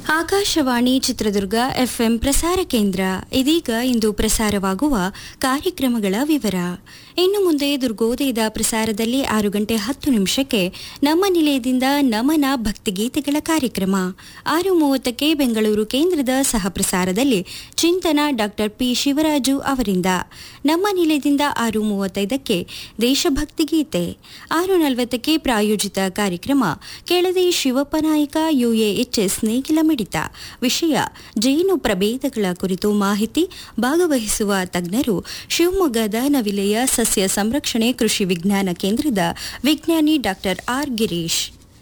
Akashvani Chitradurga FM ಪ್ರಸಾರ ಕೇಂದ್ರ ಇದೀಗ ಇಂದು ಪ್ರಸಾರವಾಗುವ ಕಾರ್ಯಕ್ರಮಗಳ ವಿವರ ಇನ್ನು ಮುಂದೆ ದುರ್ಗೋದಯದ ಪ್ರಸಾರದಲ್ಲಿ ಆರು ಗಂಟೆ ಹತ್ತು ನಿಮಿಷಕ್ಕೆ ನಮ್ಮ ನಿಲಯದಿಂದ ನಮನ ಭಕ್ತಿಗೀತೆಗಳ ಕಾರ್ಯಕ್ರಮ ಆರು ಮೂವತ್ತಕ್ಕೆ ಬೆಂಗಳೂರು ಕೇಂದ್ರದ ಸಹ ಪ್ರಸಾರದಲ್ಲಿ ಚಿಂತನ ಡಾಕ್ಟರ್ ಪಿ ಶಿವರಾಜು ಅವರಿಂದ ನಮ್ಮ ನಿಲಯದಿಂದ ಆರು ಮೂವತ್ತೈದಕ್ಕೆ ದೇಶಭಕ್ತಿ ಗೀತೆ ಆರು ನಲವತ್ತಕ್ಕೆ ಪ್ರಾಯೋಜಿತ ಕಾರ್ಯಕ್ರಮ ಕೆಳದಿ ಶಿವಪ್ಪ ನಾಯಕ ಯುಎಎಚ್ಎಸ್ ನೇಗಿಲ ಮಿಡಿತ ವಿಷಯ ಜೇನು ಪ್ರಭೇದಗಳ ಕುರಿತು ಮಾಹಿತಿ ಭಾಗವಹಿಸುವ ತಜ್ಞರು ಶಿವಮೊಗ್ಗದ ನವಿಲೆಯ ಸಸ್ಯ ಸಂರಕ್ಷಣೆ ಕೃಷಿ ವಿಜ್ಞಾನ ಕೇಂದ್ರದ ವಿಜ್ಞಾನಿ ಡಾಕ್ಟರ್ ಆರ್ ಗಿರೀಶ್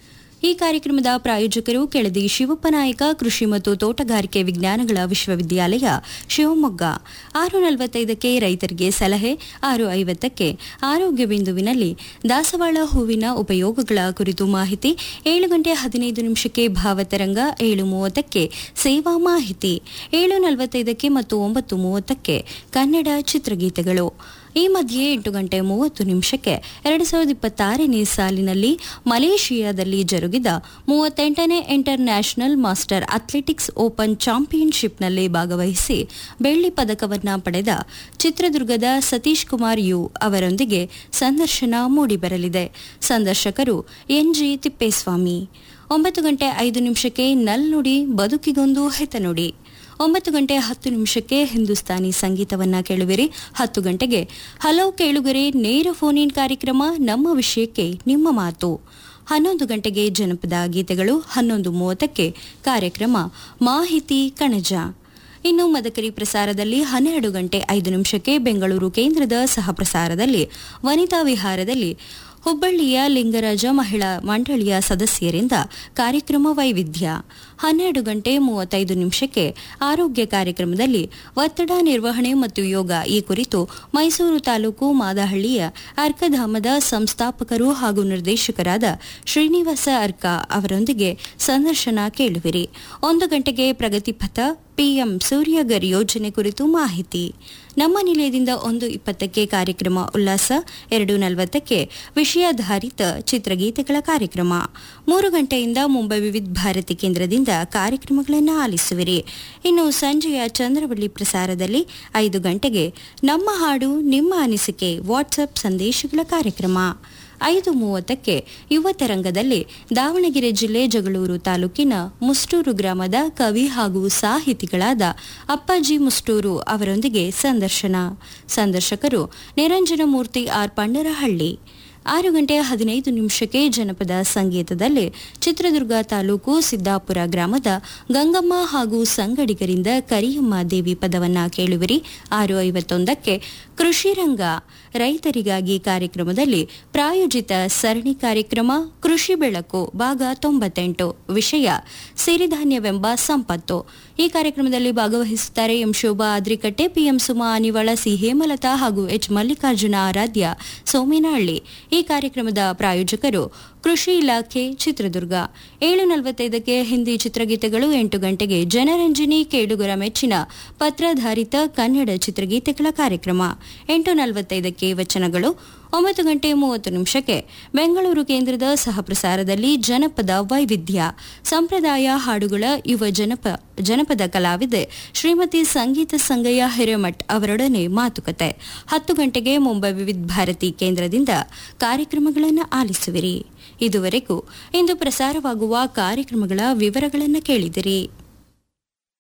ಈ ಕಾರ್ಯಕ್ರಮದ ಪ್ರಾಯೋಜಕರು ಕೆಳದಿ ಶಿವಪ್ಪನಾಯಕ ಕೃಷಿ ಮತ್ತು ತೋಟಗಾರಿಕೆ ವಿಜ್ಞಾನಗಳ ವಿಶ್ವವಿದ್ಯಾಲಯ ಶಿವಮೊಗ್ಗ ಆರು ನಲವತ್ತೈದಕ್ಕೆ ರೈತರಿಗೆ ಸಲಹೆ ಆರು ಐವತ್ತಕ್ಕೆ ಆರೋಗ್ಯ ಬಿಂದುವಿನಲ್ಲಿ ದಾಸವಾಳ ಹೂವಿನ ಉಪಯೋಗಗಳ ಕುರಿತು ಮಾಹಿತಿ ಏಳು ಗಂಟೆ ಹದಿನೈದು ನಿಮಿಷಕ್ಕೆ ಭಾವತರಂಗ ಏಳು ಮೂವತ್ತಕ್ಕೆ ಸೇವಾ ಮಾಹಿತಿ ಏಳು ನಲವತ್ತೈದಕ್ಕೆ ಮತ್ತು ಒಂಬತ್ತು ಮೂವತ್ತಕ್ಕೆ ಕನ್ನಡ ಚಿತ್ರಗೀತೆಗಳು ಈ ಮಧ್ಯೆ ಎಂಟು ಗಂಟೆ ಮೂವತ್ತು ನಿಮಿಷಕ್ಕೆ ಎರಡು ಸಾವಿರದ ಇಪ್ಪತ್ತಾರನೇ ಸಾಲಿನಲ್ಲಿ ಮಲೇಷಿಯಾದಲ್ಲಿ ಜರುಗಿದ ಮೂವತ್ತೆಂಟನೇ international master athletics open ಚಾಂಪಿಯನ್ಶಿಪ್ನಲ್ಲಿ ಭಾಗವಹಿಸಿ ಬೆಳ್ಳಿ ಪದಕವನ್ನ ಪಡೆದ ಚಿತ್ರದುರ್ಗದ ಸತೀಶ್ ಕುಮಾರ್ ಯು ಅವರೊಂದಿಗೆ ಸಂದರ್ಶನ ಮೂಡಿಬರಲಿದೆ ಸಂದರ್ಶಕರು ಎನ್ಜಿ ತಿಪ್ಪೇಸ್ವಾಮಿ ಒಂಬತ್ತು ಗಂಟೆ ಐದು ನಿಮಿಷಕ್ಕೆ ನಲ್ನುಡಿ ಬದುಕಿಗೊಂದು ಹೆತನುಡಿ ಒಂಬತ್ತು ಗಂಟೆ ಹತ್ತು ನಿಮಿಷಕ್ಕೆ ಹಿಂದೂಸ್ತಾನಿ ಸಂಗೀತವನ್ನ ಕೇಳುವಿರಿ ಹತ್ತು ಗಂಟೆಗೆ ಹಲೋ ಕೇಳುಗರೆ ನೇರ ಫೋನ್ ಇನ್ ಕಾರ್ಯಕ್ರಮ ನಮ್ಮ ವಿಷಯಕ್ಕೆ ನಿಮ್ಮ ಮಾತು ಹನ್ನೊಂದು ಗಂಟೆಗೆ ಜನಪದ ಗೀತೆಗಳು ಹನ್ನೊಂದು ಮೂವತ್ತಕ್ಕೆ ಕಾರ್ಯಕ್ರಮ ಮಾಹಿತಿ ಕಣಜ ಇನ್ನು ಮದಕರಿ ಪ್ರಸಾರದಲ್ಲಿ ಹನ್ನೆರಡು ಗಂಟೆ ಐದು ನಿಮಿಷಕ್ಕೆ ಬೆಂಗಳೂರು ಕೇಂದ್ರದ ಸಹ ಪ್ರಸಾರದಲ್ಲಿ ವನಿತಾ ವಿಹಾರದಲ್ಲಿ ಹುಬ್ಬಳ್ಳಿಯ ಲಿಂಗರಾಜ ಮಹಿಳಾ ಮಂಡಳಿಯ ಸದಸ್ಯರಿಂದ ಕಾರ್ಯಕ್ರಮ ವೈವಿಧ್ಯ ಹನ್ನೆರಡು ಗಂಟೆ ಮೂವತ್ತೈದು ನಿಮಿಷಕ್ಕೆ ಆರೋಗ್ಯ ಕಾರ್ಯಕ್ರಮದಲ್ಲಿ ಒತ್ತಡ ನಿರ್ವಹಣೆ ಮತ್ತು ಯೋಗ ಈ ಕುರಿತು ಮೈಸೂರು ತಾಲೂಕು ಮಾದಹಳ್ಳಿಯ ಅರ್ಕಧಾಮದ ಸಂಸ್ಥಾಪಕರು ಹಾಗೂ ನಿರ್ದೇಶಕರಾದ ಶ್ರೀನಿವಾಸ ಅರ್ಕ ಅವರೊಂದಿಗೆ ಸಂದರ್ಶನ ಕೇಳುವಿರಿ ಒಂದು ಗಂಟೆಗೆ ಪ್ರಗತಿಪಥ ಪಿಎಂ ಸೂರ್ಯಗರ್ ಯೋಜನೆ ಕುರಿತು ಮಾಹಿತಿ ನಮ್ಮ ನಿಲಯದಿಂದ ಒಂದು ಇಪ್ಪತ್ತಕ್ಕೆ ಕಾರ್ಯಕ್ರಮ ಉಲ್ಲಾಸ ಎರಡು ನಲವತ್ತಕ್ಕೆ ವಿಷಯಾಧಾರಿತ ಚಿತ್ರಗೀತೆಗಳ ಕಾರ್ಯಕ್ರಮ ಮೂರು ಗಂಟೆಯಿಂದ ಮುಂಬೈ ವಿವಿಧ ಭಾರತಿ ಕೇಂದ್ರದಿಂದ ಕಾರ್ಯಕ್ರಮಗಳನ್ನು ಆಲಿಸುವಿರಿ ಇನ್ನು ಸಂಜೆಯ ಚಂದ್ರವಳ್ಳಿ ಪ್ರಸಾರದಲ್ಲಿ ಐದು ಗಂಟೆಗೆ ನಮ್ಮ ಹಾಡು ನಿಮ್ಮ ಅನಿಸಿಕೆ ವಾಟ್ಸಪ್ ಸಂದೇಶಗಳ ಕಾರ್ಯಕ್ರಮ ಐದು ಮೂವತ್ತಕ್ಕೆ ಯುವ ತರಂಗದಲ್ಲಿ ದಾವಣಗೆರೆ ಜಿಲ್ಲೆ ಜಗಳೂರು ತಾಲೂಕಿನ ಮುಸ್ಟೂರು ಗ್ರಾಮದ ಕವಿ ಹಾಗೂ ಸಾಹಿತಿಗಳಾದ ಅಪ್ಪಾಜಿ ಮುಸ್ಟೂರು ಅವರೊಂದಿಗೆ ಸಂದರ್ಶನ ಸಂದರ್ಶಕರು ನಿರಂಜನಮೂರ್ತಿ ಆರ್ ಪಂಡರಹಳ್ಳಿ ಆರು ಗಂಟೆ ಹದಿನೈದು ನಿಮಿಷಕ್ಕೆ ಜನಪದ ಸಂಗೀತದಲ್ಲಿ ಚಿತ್ರದುರ್ಗ ತಾಲೂಕು ಸಿದ್ದಾಪುರ ಗ್ರಾಮದ ಗಂಗಮ್ಮ ಹಾಗೂ ಸಂಗಡಿಗರಿಂದ ಕರಿಯಮ್ಮ ದೇವಿ ಪದವನ್ನ ಕೇಳುವಿರಿ ಆರು ಐವತ್ತೊಂದಕ್ಕೆ ಕೃಷಿ ರಂಗ ರೈತರಿಗಾಗಿ ಕಾರ್ಯಕ್ರಮದಲ್ಲಿ ಪ್ರಾಯೋಜಿತ ಸರಣಿ ಕಾರ್ಯಕ್ರಮ ಕೃಷಿ ಬೆಳಕು ಭಾಗ ತೊಂಬತ್ತೆಂಟು ವಿಷಯ ಸಿರಿಧಾನ್ಯವೆಂಬ ಸಂಪತ್ತು ಈ ಕಾರ್ಯಕ್ರಮದಲ್ಲಿ ಭಾಗವಹಿಸುತ್ತಾರೆ M Shobha Adrikatte PM Suma Anivala C Hemalatha ಹಾಗೂ ಎಚ್ ಮಲ್ಲಿಕಾರ್ಜುನ ಆರಾಧ್ಯ ಸೋಮೇನಹಳ್ಳಿ ಈ ಕಾರ್ಯಕ್ರಮದ ಪ್ರಾಯೋಜಕರು ಕೃಷಿ ಇಲಾಖೆ ಚಿತ್ರದುರ್ಗ ಏಳು ನಲವತ್ತೈದಕ್ಕೆ ಹಿಂದಿ ಚಿತ್ರಗೀತೆಗಳು ಎಂಟು ಗಂಟೆಗೆ ಜನರಂಜನಿ ಕೇಳುಗರ ಮೆಚ್ಚಿನ ಪತ್ರಧಾರಿತ ಕನ್ನಡ ಚಿತ್ರಗೀತೆಗಳ ಕಾರ್ಯಕ್ರಮ ಎಂಟು ನಲವತ್ತೈದಕ್ಕೆ ವಚನಗಳು ಒಂಬತ್ತು ಗಂಟೆ ಮೂವತ್ತು ನಿಮಿಷಕ್ಕೆ ಬೆಂಗಳೂರು ಕೇಂದ್ರದ ಸಹ ಪ್ರಸಾರದಲ್ಲಿ ಜನಪದ ವೈವಿಧ್ಯ ಸಂಪ್ರದಾಯ ಹಾಡುಗಳ ಯುವ ಜನಪ ಜನಪದ ಕಲಾವಿದೆ ಶ್ರೀಮತಿ ಸಂಗೀತ ಸಂಗಯ್ಯ ಹಿರೇಮಠ್ ಅವರೊಡನೆ ಮಾತುಕತೆ ಹತ್ತು ಗಂಟೆಗೆ ಮುಂಬೈ ವಿವಿಧ ಭಾರತಿ ಕೇಂದ್ರದಿಂದ ಕಾರ್ಯಕ್ರಮಗಳನ್ನು ಆಲಿಸುವಿರಿ ಇದುವರೆಗೂ ಇಂದು ಪ್ರಸಾರವಾಗುವ ಕಾರ್ಯಕ್ರಮಗಳ ವಿವರಗಳನ್ನು ಕೇಳಿದಿರಿ